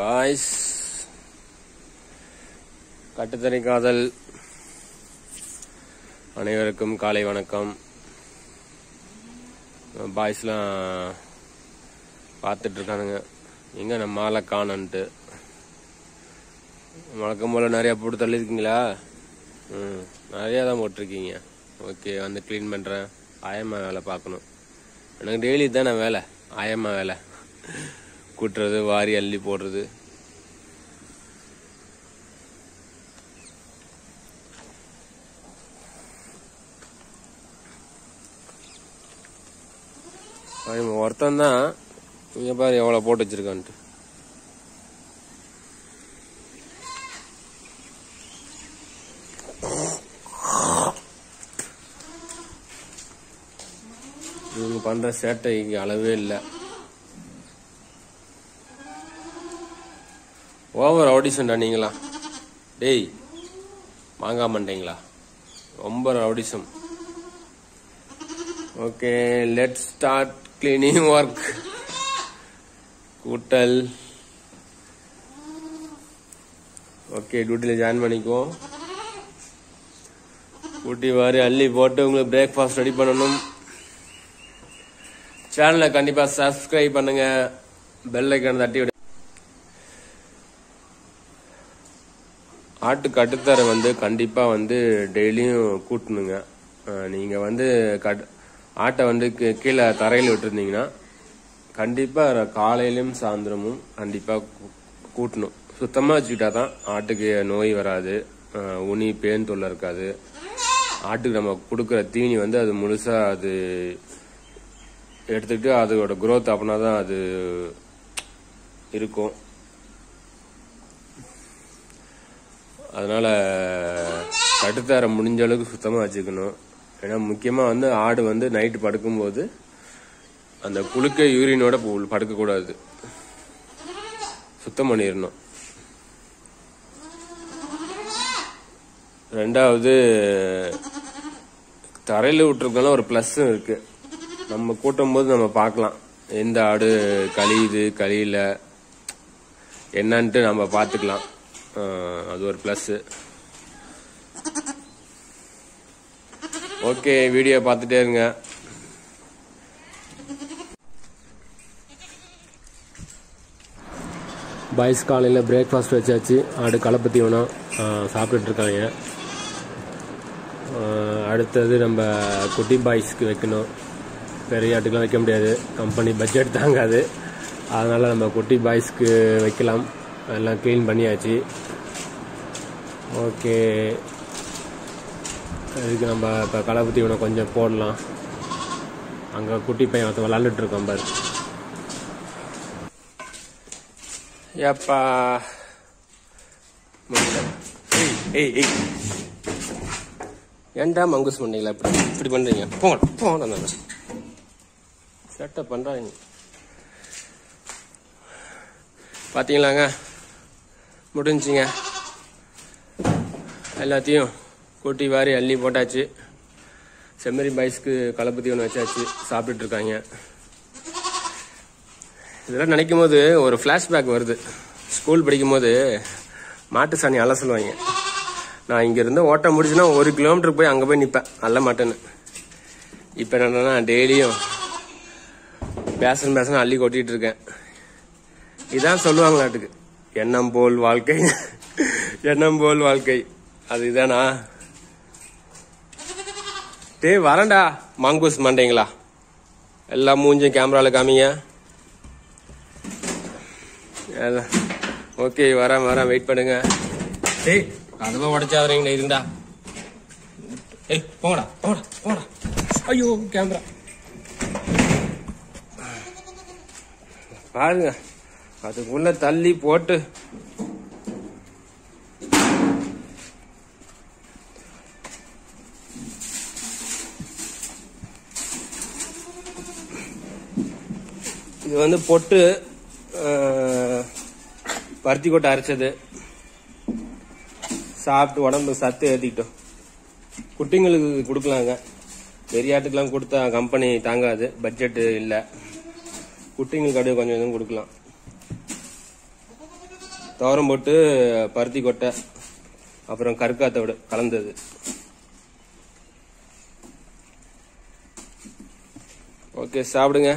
Boys கட்டுத்தறி காதல் அனைவருக்கும் காலை வணக்கம் பாய்ஸ்லாம் பார்த்துட்டு இருக்கானுங்க எங்க நம்ம மாலை காணன்ட்டு வழக்கம் போல நிறைய போட்டு தள்ளியிருக்கீங்களா ம் நிறையா தான் போட்டிருக்கீங்க ஓகே வந்து க்ளீன் பண்ணுறேன் ஆயம்மா வேலை பார்க்கணும் எனக்கு டெய்லி தானே வேலை ஆயம்மா வேலை கூட்டுறது வாரி அள்ளி போடுறது ஒருத்தன் தான் இங்க பாரு எவ்வளவு போட்டு வச்சிருக்கான்ட்டு இவங்க பண்ற சேட்டைக்கு அளவே இல்லை ஓவர் ரவுடிசன்டா நீங்களா டேய் வாங்க மாட்டீங்களா ரொம்ப rowdyism okay let start cleaning work கூட்டல் ஓகே டியூட்டியில் ஜாயின் பண்ணிக்குவோம் கூட்டி வாரி அள்ளி போட்டு உங்களுக்கு பிரேக்ஃபாஸ்ட் ரெடி பண்ணணும் சேனலை கண்டிப்பா சப்ஸ்கிரைப் பண்ணுங்க பெல் ஐக்கான தட்டி விடு ஆட்டு கட்டுத்தரை வந்து கண்டிப்பா வந்து டெய்லியும் கூட்டணுங்க அஹ் நீங்க வந்து கட் ஆட்டை வந்து கீ- கீழே தரையில் விட்டுருந்தீங்கன்னா கண்டிப்பா காலையிலும் சாயந்தரமும் கண்டிப்பா கூ- கூட்டணும் சுத்தமா வச்சுக்கிட்டா தான் ஆட்டுக்கு நோய் வராது அஹ் உனி பேன் தொல்லை இருக்காது ஆட்டுக்கு நம்ம கொடுக்குற தீனி வந்து அது முழுசா அது எடுத்துக்கிட்டு அதோட growth அப்படின்னா தான் அது இருக்கும் அதனால கட்டுத்தார முடிஞ்ச அளவுக்கு சுத்தமா வச்சுக்கணும் ஏன்னா முக்கியமா வந்து ஆடு வந்து நைட்டு படுக்கும்போது அந்த குளுக்க யூரினோட படுக்க கூடாது சுத்தம் பண்ணிடணும் ரெண்டாவது தரையில விட்டுருக்கலாம் ஒரு பிளஸ்ஸும் இருக்கு நம்ம கூட்டும் போது நம்ம பார்க்கலாம் எந்த ஆடு கழியுது கழியல என்னன்ட்டு நம்ம பார்த்துக்கலாம் அஹ் அது ஒரு ப்ளஸ் ஓகே வீடியோ பார்த்துட்டே இருங்க பாய்ஸ் காலையில் பிரேக்ஃபாஸ்ட் வச்சாச்சு ஆடு கலப்பு தீவனம் சாப்பிட்டுட்டு இருக்காங்க அஹ் அடுத்தது நம்ம குட்டி பாய்ஸ்க்கு வைக்கணும் பெரிய ஆட்டுக்கெலாம் வைக்க முடியாது கம்பெனி பட்ஜெட் தாங்காது அதனால் நம்ம குட்டி பாய்ஸ்க்கு வைக்கலாம் எல்லாம் க்ளீன் பண்ணியாச்சு ஓகே இதுக்கு நம்ம இப்போ கலப்பு தீவனம் கொஞ்சம் போடலாம் அங்கே குட்டி பையன் ஒருத்தன் விளாண்டுட்டு இருக்கோம் பாரு ஏப்பா முடியல. ஏய், ஏய் ஏய் ஏன்டா மங்குஸ் பண்ணீங்களா இப்படி இப்படி பண்றீங்க போங்க போங்க நான் செட்டப் பண்றாங்க பாத்தீங்களாங்க முடிஞ்சுங்க எல்லாத்தையும் கூட்டி வாரி அள்ளி போட்டாச்சு செம்மறி பாய்ஸ்க்கு கலப்பு தீவனம் வச்சாச்சு சாப்பிட்டுட்டு இருக்காங்க இதெல்லாம் நினைக்கும் போது ஒரு ஃப்ளாஷ்பேக் வருது ஸ்கூல் படிக்கும் போது மாட்டு சாணி அள்ள சொல்லுவாங்க நான் இங்க இருந்து ஓட்ட முடிச்சுன்னா ஒரு கிலோமீட்டருக்கு போய் அங்க போய் நிப்பேன் அல்ல மாட்டேன்னு இப்ப என்னன்னா டெய்லியும் பேசணும் பேசணும் அள்ளி கொட்டிட்டு இருக்கேன் இதான் சொல்லுவாங்களாட்டுக்கு எண்ணம் போல் வாழ்க்கை எண்ணம் போல் வாழ்க்கை அது இதானா டேய் வரேன்டா மாங்கூஸ் மண்டைங்களா எல்லா மூஞ்சும் கேமரால காமிங்க ஓகே வரேன் வரேன் வெயிட் பண்ணுங்க டேய் கதவை உடைச்சாதீங்க இருந்தா ஏய் போங்கடா போங்கடா போங்கடா ஐயோ கேமரா பாருங்க அதுக்குள்ள தள்ளி போட்டு இது வந்து பொட்டு அஹ், பருத்தி கொட்டை அரைச்சது சாப்பிட்டு உடம்பு சத்து ஏற்றிக்கிட்டோம் குட்டிங்களுக்கு கொடுக்கலாங்க பெரியாட்டுக்கெல்லாம் கொடுத்தா கம்பெனி தாங்காது பட்ஜெட் இல்லை குட்டிங்களுக்கு அப்படியே கொஞ்சம் கொஞ்சம் கொடுக்கலாம் துவரம் போட்டு பருத்தி கொட்டை அப்புறம் கருக்காத்தோடு கலந்தது ஓகே சாப்பிடுங்க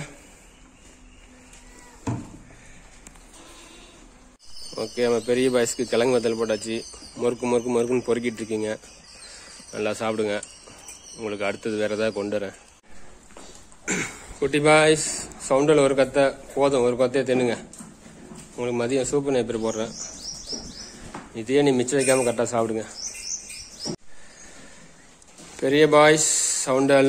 ஓகே நம்ம பெரிய பாய்ஸ்க்கு கிழங்கு வத்தல் போட்டாச்சு முறுக்கு முறுக்கு முறுக்குன்னு பொறுக்கிட்டு இருக்கீங்க நல்லா சாப்பிடுங்க உங்களுக்கு அடுத்தது வேற ஏதாவது கொண்டு வரேன் குட்டி பாய்ஸ் சவுண்டில் ஒரு கத்தை போதும் ஒரு கத்தையை தின்னுங்க உங்களுக்கு மதியம் சூப்பு நான் எப்படி போடுறேன் இதையே நீ மிச்சம் வைக்காம கரெக்டாக சாப்பிடுங்க பெரிய பாய்ஸ் சவுண்டல்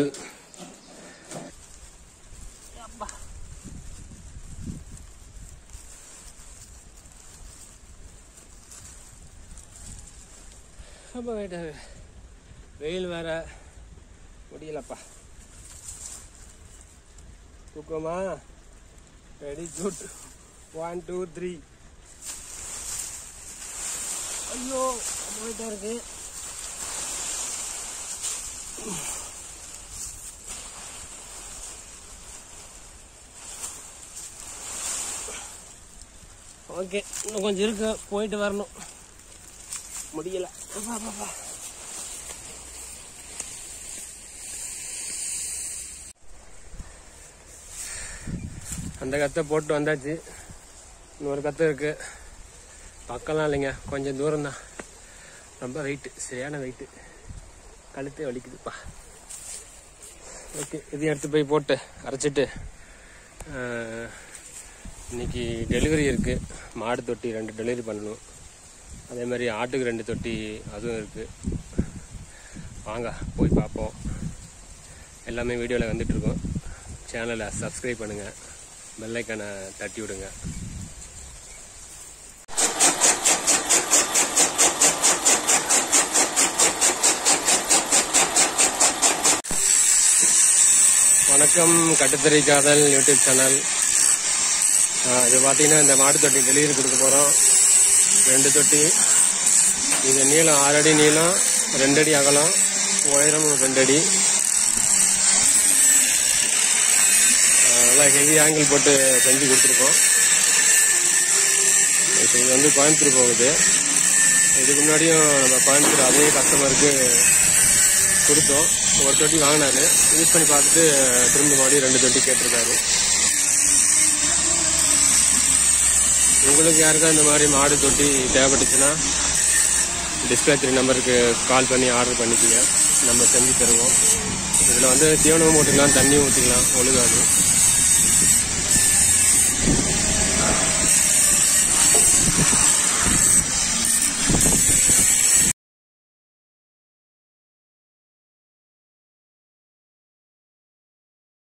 அப்பா வெயிட் வெயில் வேற முடியலப்பா தூக்கமா ready good one two three ஐயோ போயிட்டா இருக்கு ஓகே இன்னும் கொஞ்சம் இருக்கு போயிட்டு வரணும் முடியல அப்பா, அப்பா, அப்பா. அந்த கத்தை போட்டு வந்தாச்சு இன்னொரு கத்தை இருக்கு பக்கம்லாம் இல்லைங்க கொஞ்சம் தூரம் தான் ரொம்ப வெயிட்டு சரியான வெயிட்டு கழுத்தே வலிக்குதுப்பா ஓகே இதையும் எடுத்து போய் போட்டு அரைச்சிட்டு ஆஹ், இன்னைக்கு டெலிவரி இருக்கு மாடு தொட்டி ரெண்டு டெலிவரி பண்ணணும் அதே மாதிரி ஆட்டுக்கு ரெண்டு தொட்டி அதுவும் இருக்கு வாங்க போய் பார்ப்போம் எல்லாமே வீடியோவில் வந்துட்டு இருக்கோம் சேனலை சப்ஸ்கிரைப் பண்ணுங்க பெல்லைக்கான தட்டி விடுங்க வணக்கம் கட்டுத்தறி காதல் யூடியூப் சேனல் இது பார்த்தீங்கன்னா இந்த மாட்டு தொட்டி டெலிவரி கொடுக்க போகிறோம் ரெண்டு தொட்டி இது நீளம் ஆறு அடி நீளம் ரெண்டு அடி அகலம் உயரம் ரெண்டு அடி ஆஹ் நல்லா ஹெவி ஆங்கிள் போட்டு செஞ்சு கொடுத்துருக்கோம் இப்போ இது வந்து கோயம்புத்தூர் போகுது இதுக்கு முன்னாடியும் நம்ம கோயம்புத்தூர் அதே கஸ்டமருக்கு கொடுத்தோம் ஒரு தொட்டி வாங்கினாரு யூஸ் பண்ணி பார்த்துட்டு திரும்ப மறுபடியும் ரெண்டு தொட்டி கேட்டிருக்காரு உங்களுக்கு யாருக்கா இந்த மாதிரி மாடு தொட்டி தேவைப்பட்டுச்சுன்னா டிஸ்பிளே த்ரீ நம்பருக்கு கால் பண்ணி ஆர்டர் பண்ணிக்கோங்க நம்ம செஞ்சு தருவோம் இதில் வந்து தீவனமும் ஊற்றிக்கலாம் தண்ணியும் ஊற்றிக்கலாம் ஒழுகாது